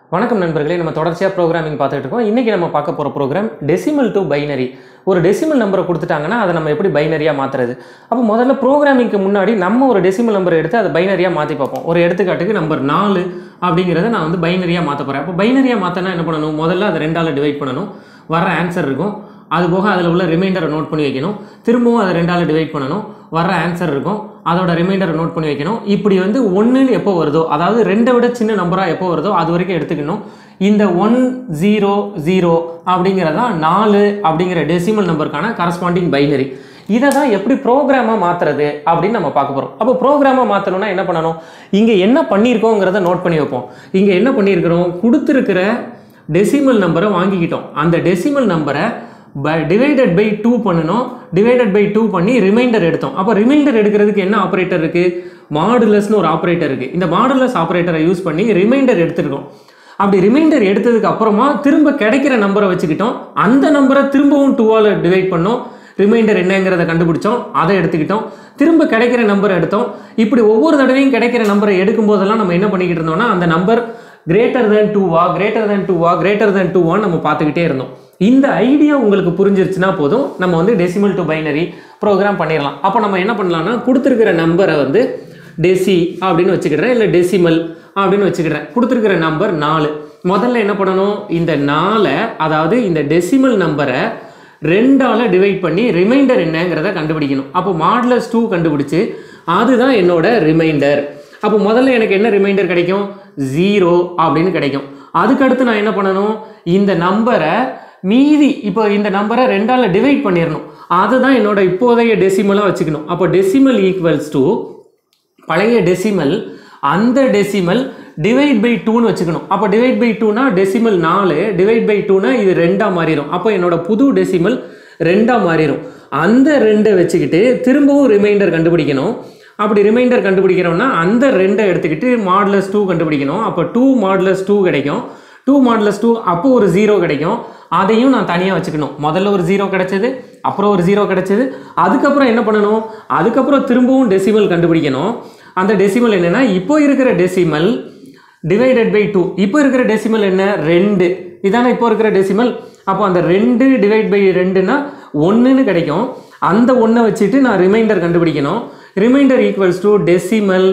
வணக்கம் நண்பர்களே நம்ம தொடர்ச்சியாக ப்ரோக்ராமிங் பார்த்துட்டு இருக்கோம் இன்றைக்கி நம்ம பார்க்க போகிற ப்ரோக்ராம் டெசிமல் டு பைனரி ஒரு டெசிமல் நம்பரை கொடுத்துட்டாங்கன்னா அதை நம்ம எப்படி பைனரியாக மாற்றுறது அப்போ முதல்ல ப்ரோக்ராமிங்க்கு முன்னாடி நம்ம ஒரு டெசிமல் நம்பர் எடுத்து அதை பைனரியாக மாற்றி பார்ப்போம் ஒரு எடுத்துக்காட்டுக்கு நம்பர் நாலு அப்படிங்கிறத நான் வந்து பைனரியாக மாற்ற போகிறேன் அப்போ பைனரியாக மாற்றினா என்ன பண்ணணும் முதல்ல அதை ரெண்டால் டிவைட் பண்ணணும் வர ஆன்சர் இருக்கும் அது போக அதில் உள்ள ரிமைண்டரை நோட் பண்ணி வைக்கணும் திரும்பவும் அதை ரெண்டால் டிவைட் பண்ணணும் வர ஆன்சர் இருக்கும் அதோட ரிமைண்டரை நோட் பண்ணி வைக்கணும் இப்படி வந்து ஒன்றுன்னு எப்போ வருதோ அதாவது ரெண்டை விட சின்ன நம்பராக எப்போ வருதோ அது வரைக்கும் எடுத்துக்கணும் இந்த ஒன் ஜீரோ ஜீரோ அப்படிங்கிறதான் நாலு அப்படிங்கிற டெசிமல் நம்பருக்கான கரஸ்பாண்டிங் பைனரி இதை தான் எப்படி ப்ரோக்ராமாக மாற்றுறது அப்படின்னு நம்ம பார்க்க போகிறோம் அப்போ ப்ரோக்ராமாக மாற்றணும்னா என்ன பண்ணணும் இங்கே என்ன பண்ணியிருக்கோங்கிறத நோட் பண்ணி வைப்போம் இங்கே என்ன பண்ணியிருக்கிறோம் கொடுத்துருக்கிற டெசிமல் நம்பரை வாங்கிக்கிட்டோம் அந்த டெசிமல் நம்பரை பை டிவைடட் பை டூ பண்ணணும் டிவைடட் பை டூ பண்ணி ரிமைண்டர் எடுத்தோம் அப்போ ரிமைண்டர் எடுக்கிறதுக்கு என்ன ஆப்ரேட்டர் இருக்குது மாடுலஸ்னு ஒரு ஆப்ரேட்டர் இருக்குது இந்த மாடுலஸ் ஆப்ரேட்டரை யூஸ் பண்ணி ரிமைண்டர் எடுத்துருக்கோம் அப்படி ரிமைண்டர் எடுத்ததுக்கு அப்புறமா திரும்ப கிடைக்கிற நம்பரை வச்சுக்கிட்டோம் அந்த நம்பரை திரும்பவும் டூவால் டிவைட் பண்ணோம் ரிமைண்டர் என்னங்கிறத கண்டுபிடிச்சோம் அதை எடுத்துக்கிட்டோம் திரும்ப கிடைக்கிற நம்பரை எடுத்தோம் இப்படி ஒவ்வொரு தடவையும் கிடைக்கிற நம்பரை எடுக்கும் போதெல்லாம் நம்ம என்ன பண்ணிக்கிட்டு இருந்தோம்னா அந்த நம்பர் கிரேட்டர் தேன் டூவா கிரேட்டர் தேன் டூவா கிரேட்டர் தேன் டூவான்னு நம்ம பார்த்துக்கிட்டே இருந்தோம் இந்த ஐடியா உங்களுக்கு புரிஞ்சிருச்சுன்னா போதும் நம்ம வந்து டெசிமல் டு பைனரி ப்ரோக்ராம் பண்ணிடலாம் அப்போ நம்ம என்ன பண்ணலாம்னா கொடுத்துருக்கிற நம்பரை வந்து டெசி அப்படின்னு வச்சுக்கிறேன் இல்லை டெசிமல் அப்படின்னு வச்சுக்கிறேன் கொடுத்துருக்கிற நம்பர் நாலு முதல்ல என்ன பண்ணணும் இந்த நாலை அதாவது இந்த டெசிமல் நம்பரை ரெண்டால் டிவைட் பண்ணி ரிமைண்டர் என்னங்கிறத கண்டுபிடிக்கணும் அப்போ மாடலஸ் டூ கண்டுபிடிச்சு அதுதான் என்னோட ரிமைண்டர் அப்போ முதல்ல எனக்கு என்ன ரிமைண்டர் கிடைக்கும் ஜீரோ அப்படின்னு கிடைக்கும் அதுக்கடுத்து நான் என்ன பண்ணணும் இந்த நம்பரை மீதி இப்போ இந்த நம்பரை ரெண்டால் டிவைட் பண்ணிடணும் அதுதான் என்னோட இப்போதைய டெசிமலாக வச்சுக்கணும் அப்போ டெசிமல் ஈக்குவல்ஸ் டு பழைய டெசிமல் அந்த டெசிமல் டிவைட் பை டூன்னு வச்சுக்கணும் அப்போ டிவைட் பை டூனா டெசிமல் நாலு டிவைட் பை டூனா இது ரெண்டாக மாறிடும் அப்போ என்னோட புது டெசிமல் ரெண்டாக மாறிடும் அந்த ரெண்டை வச்சுக்கிட்டு திரும்பவும் ரிமைண்டர் கண்டுபிடிக்கணும் அப்படி ரிமைண்டர் கண்டுபிடிக்கிறோம்னா அந்த ரெண்டை எடுத்துக்கிட்டு மாடலஸ் டூ கண்டுபிடிக்கணும் அப்போ டூ மாடலஸ் டூ கிடைக்கும் டூ மாடலஸ் டூ அப்போ ஒரு ஜீரோ கிடைக்கும் அதையும் நான் தனியாக வச்சுக்கணும் முதல்ல ஒரு ஜீரோ கிடைச்சது அப்புறம் ஒரு ஜீரோ கிடைச்சது அதுக்கப்புறம் என்ன பண்ணணும் அதுக்கப்புறம் திரும்பவும் டெசிமல் கண்டுபிடிக்கணும் அந்த டெசிமல் என்னென்னா இப்போ இருக்கிற டெசிமல் டிவைடட் பை டூ இப்போ இருக்கிற டெசிமல் என்ன ரெண்டு இதானே இப்போ இருக்கிற டெசிமல் அப்போ அந்த ரெண்டு டிவைட் பை ரெண்டுனா ஒன்றுன்னு கிடைக்கும் அந்த ஒன்றை வச்சுட்டு நான் ரிமைண்டர் கண்டுபிடிக்கணும் remainder equals to decimal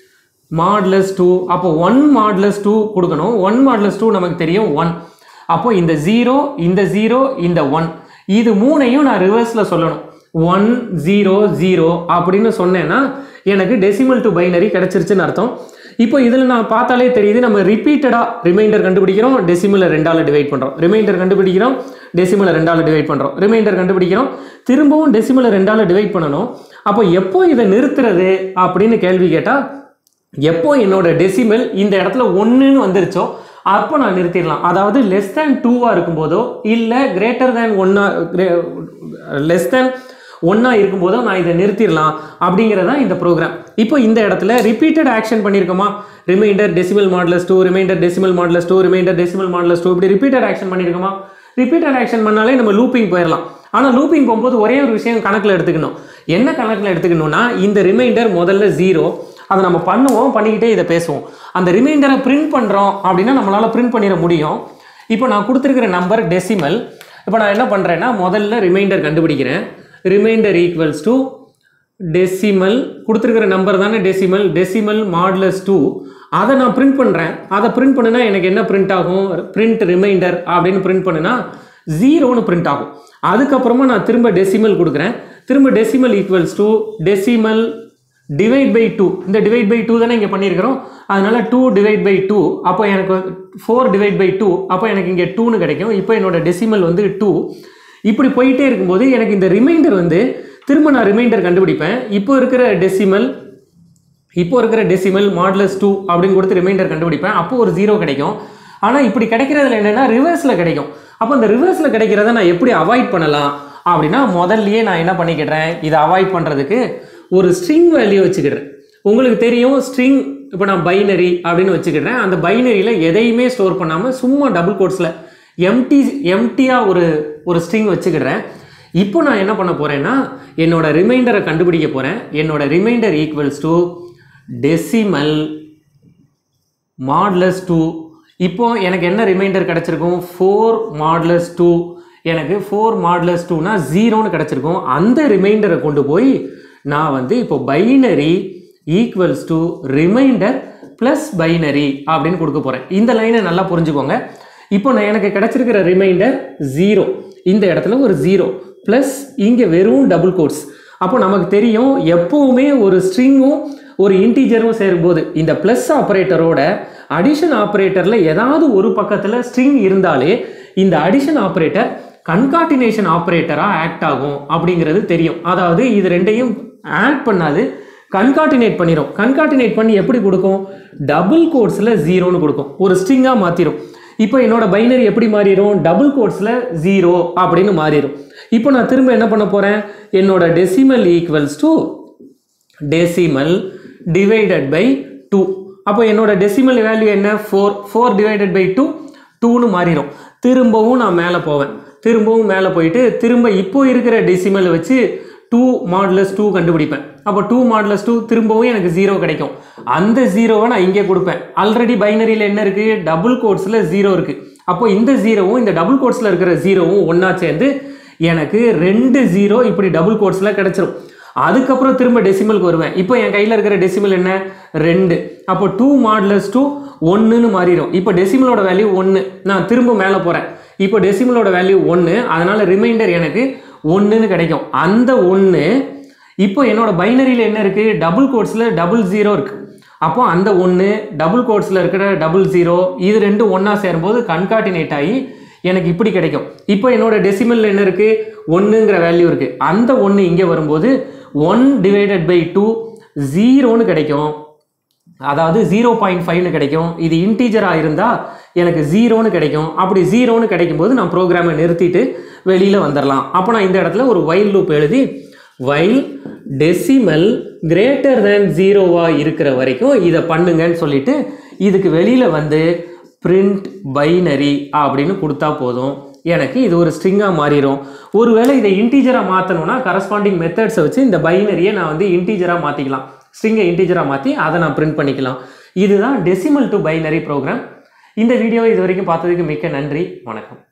modulus two அப்போ ஒன் மாட்லஸ் டூ கொடுக்கணும் ஒன் மாட்லஸ் டூ நமக்கு தெரியும் ஒன் அப்போ இந்த ஜீரோ இந்த ஜீரோ இந்த ஒன் இது மூணையும் நான் ரிவர்ஸில் சொல்லணும் ஒன் ஜீரோ ஜீரோ அப்படின்னு சொன்னேன்னா எனக்கு டெசிமல் டு பைனரி கிடச்சிருச்சுன்னு அர்த்தம் இப்போ இதில் நான் பார்த்தாலே தெரியுது நம்ம ரிப்பீட்டடாக ரிமைண்டர் கண்டுபிடிக்கிறோம் டெசிமலை ரெண்டால் டிவைட் பண்ணுறோம் ரிமைண்டர் கண்டுபிடிக்கிறோம் டெசிமலை ரெண்டால் டிவைட் பண்ணுறோம் ரிமைண்டர் கண்டுபிடிக்கிறோம் திரும்பவும் டெசிமலை ரெண்டால் டிவைட் பண்ணணும் அப்போ எப்போ இதை நிறுத்துறது அப்படின்னு கேள்வி கேட்டால் எப்போ என்னோட டெசிமல் இந்த இடத்துல ஒன்றுன்னு வந்துருச்சோ அப்போ நான் நிறுத்திடலாம் அதாவது லெஸ் தேன் டூவாக இருக்கும்போதோ இல்லை கிரேட்டர் தேன் ஒன்னா லெஸ் தேன் ஒன்றா இருக்கும்போதோ நான் இதை நிறுத்திடலாம் அப்படிங்கிறதா இந்த ப்ரோக்ராம் இப்போ இந்த இடத்துல ரிப்பீட்டட் ஆக்ஷன் பண்ணியிருக்கோமா remainder decimal modulus two remainder decimal modulus two remainder decimal modulus two இப்படி ரிப்பீட்டட் ஆக்ஷன் பண்ணியிருக்கோமா ரிப்பீட்டட் ஆக்ஷன் பண்ணாலே நம்ம லூப்பிங் போயிடலாம் ஆனால் லூப்பிங் போகும்போது ஒரே ஒரு விஷயம் கணக்கில் எடுத்துக்கணும் என்ன கணக்கில் எடுத்துக்கணும்னா இந்த ரிமைண்டர் முதல்ல ஜீரோ அதை நம்ம பண்ணுவோம் பண்ணிக்கிட்டே இதை பேசுவோம் அந்த ரிமைண்டரை பிரிண்ட் பண்ணுறோம் அப்படின்னா நம்மளால் பிரிண்ட் பண்ணிட முடியும் இப்போ நான் கொடுத்துருக்கிற நம்பர் டெசிமல் இப்போ நான் என்ன பண்ணுறேன்னா முதல்ல ரிமைண்டர் கண்டுபிடிக்கிறேன் ரிமைண்டர் ஈக்குவல்ஸ் டு டெசிமல் கொடுத்துருக்கிற நம்பர் தானே டெசிமல் டெசிமல் மாடலஸ் டூ அதை நான் பிரிண்ட் பண்ணுறேன் அதை பிரிண்ட் பண்ணுனா எனக்கு என்ன பிரிண்ட் ஆகும் பிரிண்ட் ரிமைண்டர் அப்படின்னு பிரிண்ட் பண்ணுனா ஜீரோன்னு பிரிண்ட் ஆகும் அதுக்கப்புறமா நான் திரும்ப டெசிமல் கொடுக்குறேன் திரும்ப decimal equals to decimal divide by two இந்த டிவைட் பை டூ தானே இங்கே பண்ணியிருக்கிறோம் அதனால டூ டிவைட் பை டூ அப்போ எனக்கு ஃபோர் டிவைட் பை டூ அப்போ எனக்கு இங்கே டூன்னு கிடைக்கும் இப்போ என்னோட டெசிமல் வந்து டூ இப்படி போயிட்டே இருக்கும்போது எனக்கு இந்த ரிமைண்டர் வந்து திரும்ப நான் ரிமைண்டர் கண்டுபிடிப்பேன் இப்போ இருக்கிற டெசிமல் இப்போ இருக்கிற டெசிமல் மாடலஸ் டூ அப்படின்னு கொடுத்து ரிமைண்டர் கண்டுபிடிப்பேன் அப்போ ஒரு ஜீரோ கிடைக்கும் ஆனால் இப்படி கிடைக்கிறதுல என்னென்னா ரிவர்ஸில் கிடைக்கும் அப்போ இந்த ரிவர்ஸில் கிடைக்கிறத நான் எப்படி அவாய்ட் பண்ணலாம் அப்படின்னா முதல்லயே நான் என்ன பண்ணிக்கிடுறேன் இதை அவாய்ட் பண்ணுறதுக்கு ஒரு ஸ்ட்ரிங் வேல்யூ வச்சுக்கிடுறேன் உங்களுக்கு தெரியும் ஸ்ட்ரிங் இப்போ நான் பைனரி அப்படின்னு வச்சுக்கிடுறேன் அந்த பைனரியில் எதையுமே ஸ்டோர் பண்ணாமல் சும்மா டபுள் கோட்ஸில் எம்டி எம்டியாக ஒரு ஒரு ஸ்ட்ரிங் வச்சுக்கிடுறேன் இப்போ நான் என்ன பண்ண போகிறேன்னா என்னோட ரிமைண்டரை கண்டுபிடிக்க போகிறேன் என்னோட remainder equals to decimal modulus two இப்போ எனக்கு என்ன ரிமைண்டர் கிடச்சிருக்கும் ஃபோர் மாட்லஸ் டூ எனக்கு ஃபோர் மாட்லஸ் டூனா ஜீரோன்னு கிடச்சிருக்கும் அந்த ரிமைண்டரை கொண்டு போய் நான் வந்து இப்போ binary equals to remainder plus binary அப்படின்னு கொடுக்க போகிறேன் இந்த லைனை நல்லா புரிஞ்சுக்கோங்க இப்போ நான் எனக்கு கிடச்சிருக்கிற ரிமைண்டர் ஜீரோ இந்த இடத்துல ஒரு ஜீரோ ப்ளஸ் இங்கே வெறும் டபுள் கோட்ஸ் அப்போ நமக்கு தெரியும் எப்போவுமே ஒரு ஸ்ட்ரிங்கும் ஒரு இன்டீஜரும் சேரும்போது இந்த ப்ளஸ் ஆப்ரேட்டரோட அடிஷன் ஆப்ரேட்டரில் ஏதாவது ஒரு பக்கத்தில் ஸ்ட்ரிங் இருந்தாலே இந்த அடிஷன் ஆப்ரேட்டர் கன்காட்டினேஷன் ஆப்ரேட்டராக ஆக்ட் ஆகும் அப்படிங்கிறது தெரியும் அதாவது இது ரெண்டையும் ஆட் பண்ணாது கன்காட்டினேட் பண்ணிடும் கன்காட்டினேட் பண்ணி எப்படி கொடுக்கும் டபுள் கோட்ஸில் ஜீரோன்னு கொடுக்கும் ஒரு ஸ்ட்ரிங்காக மாற்றிடும் இப்போ என்னோட பைனரி எப்படி மாறிடும் டபுள் கோட்ஸில் ஜீரோ அப்படின்னு மாறிடும் இப்போ நான் திரும்ப என்ன பண்ண போகிறேன் என்னோட decimal equals to decimal divided by two அப்போ என்னோட டெசிமல் வேல்யூ என்ன four four divided by two டூன்னு மாறிடும் திரும்பவும் நான் மேலே போவேன் திரும்பவும் மேலே போயிட்டு திரும்ப இப்போ இருக்கிற டெசிமலை வச்சு டூ மாடுலஸ் டூ கண்டுபிடிப்பேன் அப்போ டூ மாடுலஸ் டூ திரும்பவும் எனக்கு ஜீரோ கிடைக்கும் அந்த ஜீரோவை நான் இங்கே கொடுப்பேன் ஆல்ரெடி பைனரியில் என்ன இருக்குது டபுள் கோட்ஸில் ஜீரோ இருக்குது அப்போ இந்த ஜீரோவும் இந்த டபுள் கோட்ஸில் இருக்கிற ஜீரோவும் ஒன்றா சேர்ந்து எனக்கு ரெண்டு ஜீரோ இப்படி டபுள் கோட்ஸில் கிடச்சிரும் அதுக்கப்புறம் திரும்ப டெசிமலுக்கு வருவேன் இப்போ என் கையில் இருக்கிற டெசிமல் என்ன ரெண்டு அப்போ டூ மாடுலஸ் டூ ஒன்றுன்னு மாறிடும் இப்போ டெசிமலோட வேல்யூ ஒன்று நான் திரும்ப மேலே போகிறேன் இப்போ டெசிமலோட வேல்யூ ஒன்று அதனால் ரிமைண்டர் எனக்கு ஒன்றுன்னு கிடைக்கும் அந்த ஒன்று இப்போ என்னோட பைனரியில் என்ன இருக்குது டபுள் கோட்ஸில் டபுள் ஜீரோ இருக்குது அப்போ அந்த ஒன்று டபுள் கோட்ஸில் இருக்கிற டபுள் ஜீரோ இது ரெண்டும் ஒன்றா சேரும்போது கன்காட்டினேட் ஆகி எனக்கு இப்படி கிடைக்கும் இப்போ என்னோட டெசிமலில் என்ன இருக்குது ஒன்றுங்கிற வேல்யூ இருக்குது அந்த ஒன்று இங்கே வரும்போது ஒன் டிவைடட் பை டூ ஜீரோன்னு கிடைக்கும் அதாவது ஜீரோ பாயிண்ட் ஃபைவ்னு கிடைக்கும் இது இன்டீஜராக இருந்தால் எனக்கு ஜீரோன்னு கிடைக்கும் அப்படி ஜீரோன்னு கிடைக்கும்போது நான் ப்ரோக்ராமை நிறுத்திட்டு வெளியில் வந்துடலாம் அப்போ நான் இந்த இடத்துல ஒரு வைல் லூப் எழுதி வைல் டெசிமல் கிரேட்டர் தேன் ஜீரோவாக இருக்கிற வரைக்கும் இதை பண்ணுங்கன்னு சொல்லிட்டு இதுக்கு வெளியில் வந்து பிரிண்ட் பைனரி அப்படின்னு கொடுத்தா போதும் எனக்கு இது ஒரு ஸ்ட்ரிங்காக மாறிடும் ஒருவேளை இதை இன்டீஜராக மாற்றணும்னா கரஸ்பாண்டிங் மெத்தட்ஸை வச்சு இந்த பைனரியை நான் வந்து இன்டீஜராக மாற்றிக்கலாம் ஸ்ட்ரிங்கை இன்டீஜராக மாற்றி அதை நான் பிரிண்ட் பண்ணிக்கலாம் இதுதான் டெசிமல் டு பைனரி ப்ரோக்ராம் இந்த வீடியோவை இது வரைக்கும் பார்த்ததுக்கு மிக்க நன்றி வணக்கம்